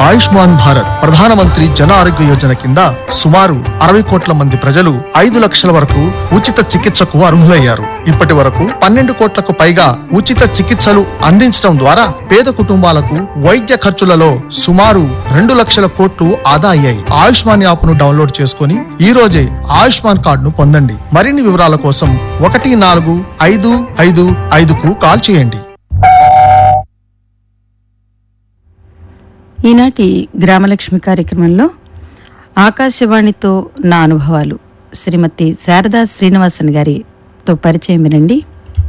ఆయుష్మాన్ భారత్ ప్రధానమంత్రి జన ఆరోగ్య యోజన కింద సుమారు అరవై కోట్ల మంది ప్రజలు ఐదు లక్షల వరకు ఉచిత చికిత్సకు అర్హులయ్యారు ఇప్పటి వరకు పన్నెండు కోట్లకు పైగా ఉచిత చికిత్సలు అందించడం ద్వారా పేద కుటుంబాలకు వైద్య ఖర్చులలో సుమారు రెండు లక్షల కోట్లు ఆదా అయ్యాయి ఆయుష్మాన్ యాప్ ను డౌన్లోడ్ చేసుకుని ఈ రోజే ఆయుష్మాన్ కార్డును పొందండి మరిన్ని వివరాల కోసం ఒకటి నాలుగు ఐదు ఐదు ఐదుకు కాల్ చేయండి ఈనాటి గ్రామలక్ష్మి కార్యక్రమంలో ఆకాశవాణితో నా అనుభవాలు శ్రీమతి శారదా శ్రీనివాసన్ గారితో పరిచయం వినండి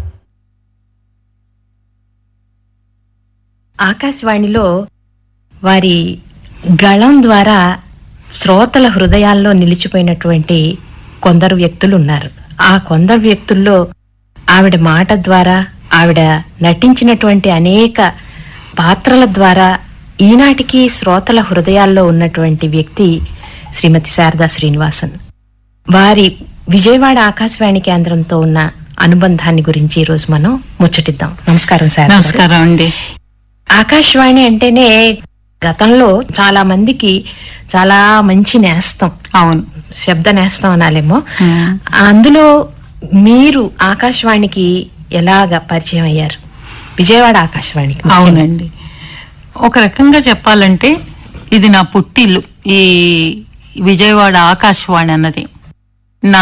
ఆకాశవాణిలో వారి గళం ద్వారా శ్రోతల హృదయాల్లో నిలిచిపోయినటువంటి కొందరు వ్యక్తులు ఉన్నారు ఆ కొందరు వ్యక్తుల్లో ఆవిడ మాట ద్వారా ఆవిడ నటించినటువంటి అనేక పాత్రల ద్వారా ఈనాటికి శ్రోతల హృదయాల్లో ఉన్నటువంటి వ్యక్తి శ్రీమతి శారదా శ్రీనివాసన్ వారి విజయవాడ ఆకాశవాణి కేంద్రంతో ఉన్న అనుబంధాన్ని గురించి ఈరోజు మనం ముచ్చటిద్దాం నమస్కారం శారదా గారు. నమస్కారం అండి ఆకాశవాణి అంటేనే గతంలో చాలా మందికి చాలా మంచి నేస్తం అవును శబ్ద నేస్తం అనాలేమో అందులో మీరు ఆకాశవాణికి ఎలాగ పరిచయం అయ్యారు విజయవాడ ఆకాశవాణికి అవునండి ఒక రకంగా చెప్పాలంటే ఇది నా పుట్టిల్లు ఈ విజయవాడ ఆకాశవాణి అన్నది నా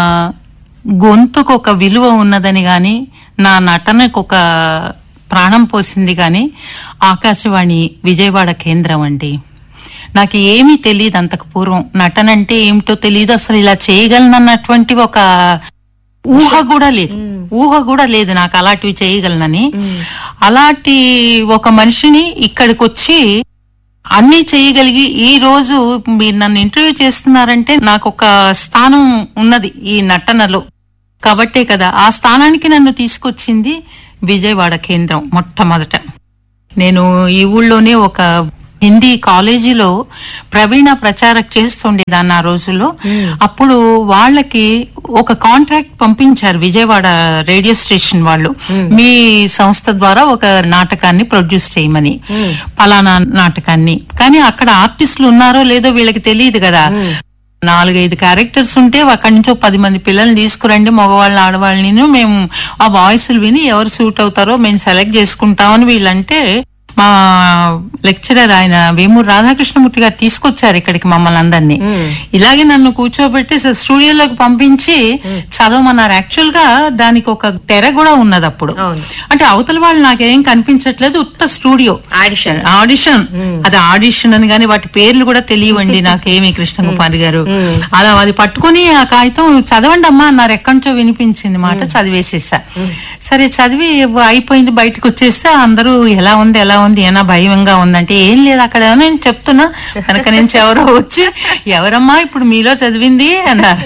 గొంతుకు ఒక విలువ ఉన్నదని గాని నా నటనకు ఒక ప్రాణం పోసింది గాని ఆకాశవాణి విజయవాడ కేంద్రం అండి నాకు ఏమీ తెలియదు అంతకు పూర్వం నటన అంటే ఏమిటో తెలియదు అసలు ఇలా చేయగలనన్నటువంటి ఒక ఊహ కూడా లేదు ఊహ కూడా లేదు నాకు అలాంటివి చేయగలనని అలాంటి ఒక మనిషిని ఇక్కడికి వచ్చి అన్ని చేయగలిగి ఈ రోజు మీరు నన్ను ఇంటర్వ్యూ చేస్తున్నారంటే నాకు ఒక స్థానం ఉన్నది ఈ నటనలో కాబట్టే కదా ఆ స్థానానికి నన్ను తీసుకొచ్చింది విజయవాడ కేంద్రం మొట్టమొదట నేను ఈ ఊళ్ళోనే ఒక హిందీ కాలేజీలో ప్రవీణ ప్రచారక్ చేస్తుండేదాన్ని ఆ రోజుల్లో అప్పుడు వాళ్ళకి ఒక కాంట్రాక్ట్ పంపించారు విజయవాడ రేడియో స్టేషన్ వాళ్ళు మీ సంస్థ ద్వారా ఒక నాటకాన్ని ప్రొడ్యూస్ చేయమని పలానా నాటకాన్ని కానీ అక్కడ ఆర్టిస్టులు ఉన్నారో లేదో వీళ్ళకి తెలియదు కదా నాలుగైదు క్యారెక్టర్స్ ఉంటే అక్కడి నుంచో పది మంది పిల్లల్ని తీసుకురండి మగవాళ్ళని ఆడవాళ్ళని మేము ఆ వాయిస్లు విని ఎవరు సూట్ అవుతారో మేము సెలెక్ట్ చేసుకుంటామని వీళ్ళంటే మా లెక్చరర్ ఆయన వేమూరు రాధాకృష్ణమూర్తి గారు తీసుకొచ్చారు ఇక్కడికి మమ్మల్ని అందరినీ ఇలాగే నన్ను కూర్చోబెట్టి స- స్టూడియోలోకి పంపించి చదవమన్నారు యాక్చువల్ గా దానికి ఒక తెర కూడా ఉన్నది అప్పుడు అవును. అంటే అవతల వాళ్ళు నాకేం కనిపించట్లేదు ఉత్త స్టూడియో ఆడిషన్ ఆడిషన్ అది ఆడిషన్ అని గానీ వాటి పేర్లు కూడా తెలియవండి నాకేమి కృష్ణకుమారి గారు అలా అది పట్టుకొని ఆ కాగితం చదవండి అమ్మా అన్నారు ఎక్కడి నుంచో వినిపించింది మాట చదివేసేసా సరే చదివి అయిపోయింది బయటకు వచ్చేస్తే అందరూ ఎలా ఉంది ఎలా ఉంది ఏనా భయంగా ఉందంటే ఏం లేదు అక్కడ నేను చెప్తున్నా వెనక నుంచి ఎవరో వచ్చి ఎవరమ్మా ఇప్పుడు మీలో చదివింది అన్నారు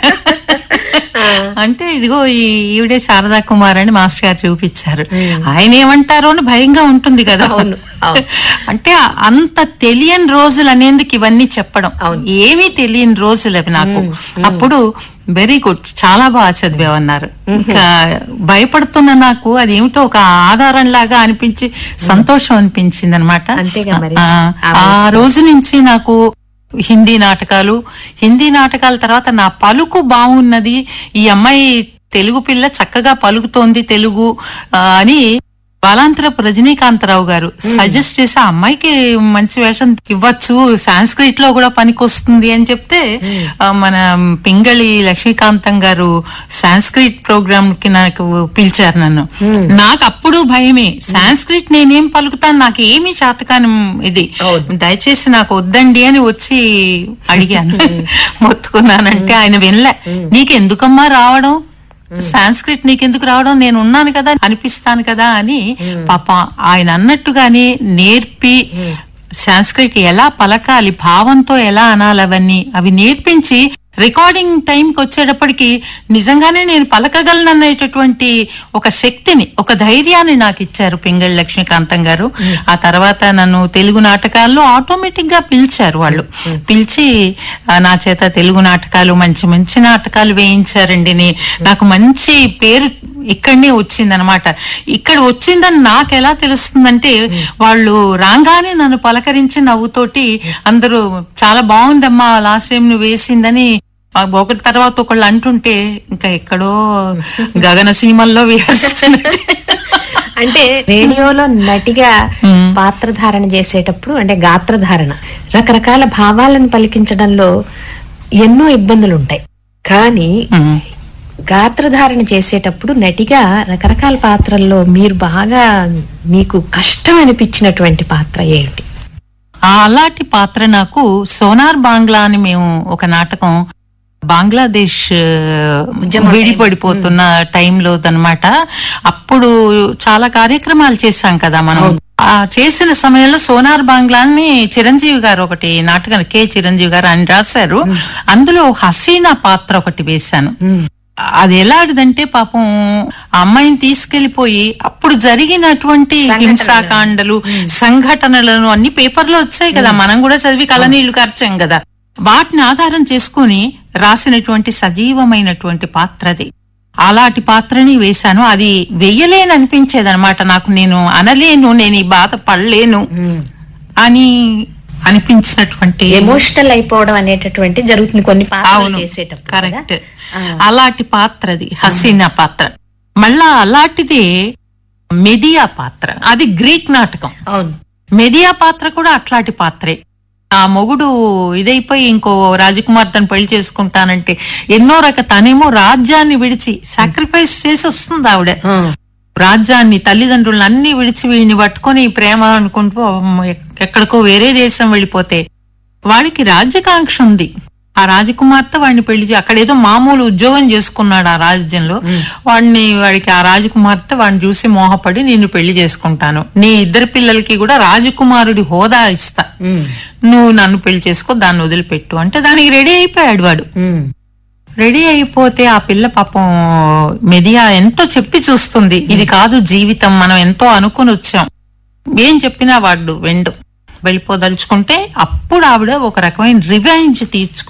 అంటే ఇదిగో ఈ ఈవిడే శారదా కుమార్ అని మాస్టర్ గారు చూపించారు ఆయన ఏమంటారో అని భయంగా ఉంటుంది కదా అవును, అవును. అంటే అంత తెలియని రోజులు అనేందుకు ఇవన్నీ చెప్పడం అవును. ఏమీ తెలియని రోజులు అవి నాకు అప్పుడు వెరీ గుడ్ చాలా బాగా చదివామన్నారు ఇంకా భయపడుతున్న నాకు అది ఏమిటో ఒక ఆధారం లాగా అనిపించి సంతోషం అనిపించింది అనమాట అంతేగా మరి. ఆ ఆ వయసులో. రోజు నుంచి నాకు హిందీ నాటకాలు హిందీ నాటకాల తర్వాత నా పలుకు బాగున్నది ఈ అమ్మాయి తెలుగు పిల్ల చక్కగా పలుకుతోంది తెలుగు ఆ, అని బాలాంతరపు రజనీకాంతరావు గారు సజెస్ట్ చేసి ఆ అమ్మాయికి మంచి వేషం ఇవ్వచ్చు సాంస్క్రిట్ లో కూడా పనికొస్తుంది అని చెప్తే ఆ, మన పింగళి లక్ష్మీకాంతం గారు సాంస్క్రిట్ ప్రోగ్రామ్ కి నాకు పిలిచారు నన్ను నాకు అప్పుడు భయమే సాంస్క్రిట్ నేనేం పలుకుతాను నాకు ఏమీ చేతకాని ఇది దయచేసి నాకు వద్దండి అని వచ్చి అడిగాను మొత్తుకున్నానంటే ఆయన వినలే నీకెందుకమ్మా రావడం సాంస్క్రిట్ నీకెందుకు రావడం నేను ఉన్నాను కదా అనిపిస్తాను కదా అని పాప ఆయన అన్నట్టుగానే నేర్పి సాంస్క్రిట్ ఎలా పలకాలి భావంతో ఎలా అనాలి అవన్నీ అవి నేర్పించి రికార్డింగ్ టైంకి వచ్చేటప్పటికి నిజంగానే నేను పలకగలననేటటువంటి ఒక శక్తిని ఒక ధైర్యాన్ని నాకు ఇచ్చారు పింగళి లక్ష్మీకాంతం గారు ఆ తర్వాత నన్ను తెలుగు నాటకాల్లో ఆటోమేటిక్ గా పిలిచారు వాళ్ళు పిలిచి ఆ, నా చేత తెలుగు నాటకాలు మంచి మంచి నాటకాలు వేయించారండి నే- నాకు మంచి పేరు ఇక్కడనే వచ్చిందనమాట ఇక్కడ వచ్చిందని నాకు ఎలా తెలుస్తుందంటే వాళ్ళు రాగానే నన్ను పలకరించి నవ్వుతోటి అందరూ చాలా బాగుందమ్మా లాస్ట్ టైం నువ్వు వేసిందని ఆ ఒకటి తర్వాత ఒకళ్ళు అంటుంటే ఇంకా ఎక్కడో గగన సీమల్లో విహరిస్తున్నట్టు అంటే రేడియోలో నటిగా పాత్రధారణ చేసేటప్పుడు అంటే గాత్రధారణ రకరకాల భావాలను పలికించడంలో ఎన్నో ఇబ్బందులు ఉంటాయి కానీ గాత్రధారణ చేసేటప్పుడు నటిగా రకరకాల పాత్రల్లో మీరు బాగా మీకు కష్టం అనిపించినటువంటి పాత్ర ఏంటి ఆ అలాంటి పాత్ర నాకు సోనార్ బాంగ్లా అని మేము ఒక నాటకం బంగ్లాదేశ్ ఉద్యమం విడిపడిపోతున్న టైంలో అనమాట అప్పుడు చాలా కార్యక్రమాలు చేశాం కదా మనం ఆ చేసిన సమయంలో సోనార్ బాంగ్లాని చిరంజీవి గారు ఒకటి నాటకం కె చిరంజీవి గారు ఆయన రాశారు అందులో హసీనా పాత్ర ఒకటి వేశాను అది ఎలాంటిదంటే పాపం ఆ అమ్మాయిని తీసుకెళ్లిపోయి అప్పుడు జరిగినటువంటి హింసాకాండలు సంఘటనలను అన్ని పేపర్లో వచ్చాయి కదా మనం కూడా చదివి కళనీళ్లు కార్చాం కదా వాటిని ఆధారం చేసుకుని రాసినటువంటి సజీవమైనటువంటి పాత్రది అలాంటి పాత్రని వేశాను అది వెయ్యలేని అనిపించేది అనమాట నాకు నేను అనలేను నేను ఈ బాధ పడలేను అని అనిపించినటువంటి ఎమోషనల్ అయిపోవడం అనేటటువంటి జరుగుతుంది కొన్ని పాత్రలు అవును చేసేటప్పుడు కదా. కరెక్ట్ అలాంటి పాత్రది హసీనా పాత్ర మళ్ళా అలాంటిదే మెదియా పాత్ర అది గ్రీక్ నాటకం అవును మెదియా పాత్ర కూడా అట్లాంటి పాత్రే ఆ మొగుడు ఇదైపోయి ఇంకో రాజకుమార్ తను పెళ్లి చేసుకుంటానంటే ఎన్నో రక తనేమో రాజ్యాన్ని విడిచి సాక్రిఫైస్ చేసి వస్తుంది ఆవిడ ఆ, రాజ్యాన్ని తల్లిదండ్రులను అన్ని విడిచి వీడిని పట్టుకొని ప్రేమ అనుకుంటూ అమ్మ ఎక్- ఎక్కడికో వేరే దేశం వెళ్ళిపోతే వాడికి రాజ్యకాంక్ష ఉంది ఆ రాజకుమార్తె వాడిని పెళ్లి చే- అక్కడ ఏదో మామూలు ఉద్యోగం చేసుకున్నాడు ఆ రాజ్యంలో వాడిని వాడికి ఆ రాజకుమార్తె వాడిని చూసి మోహపడి నిన్ను పెళ్లి చేసుకుంటాను నీ ఇద్దరు పిల్లలకి కూడా రాజకుమారుడి హోదా ఇస్తా ఉమ్, నువ్వు నన్ను పెళ్లి చేసుకో దాన్ని వదిలిపెట్టు అంటే దానికి రెడీ అయిపోయాడు వాడు ఉమ్, రెడీ అయిపోతే ఆ పిల్ల పాపం మెదియా ఎంతో చెప్పి చూస్తుంది ఇది కాదు జీవితం మనం ఎంతో అనుకుని వచ్చాం ఏం చెప్పినా వాడు వెండు వెళ్ళిపోదలుచుకుంటే అప్పుడు ఆవిడ ఒక రకమైన రివెంజ్ తీర్చుకు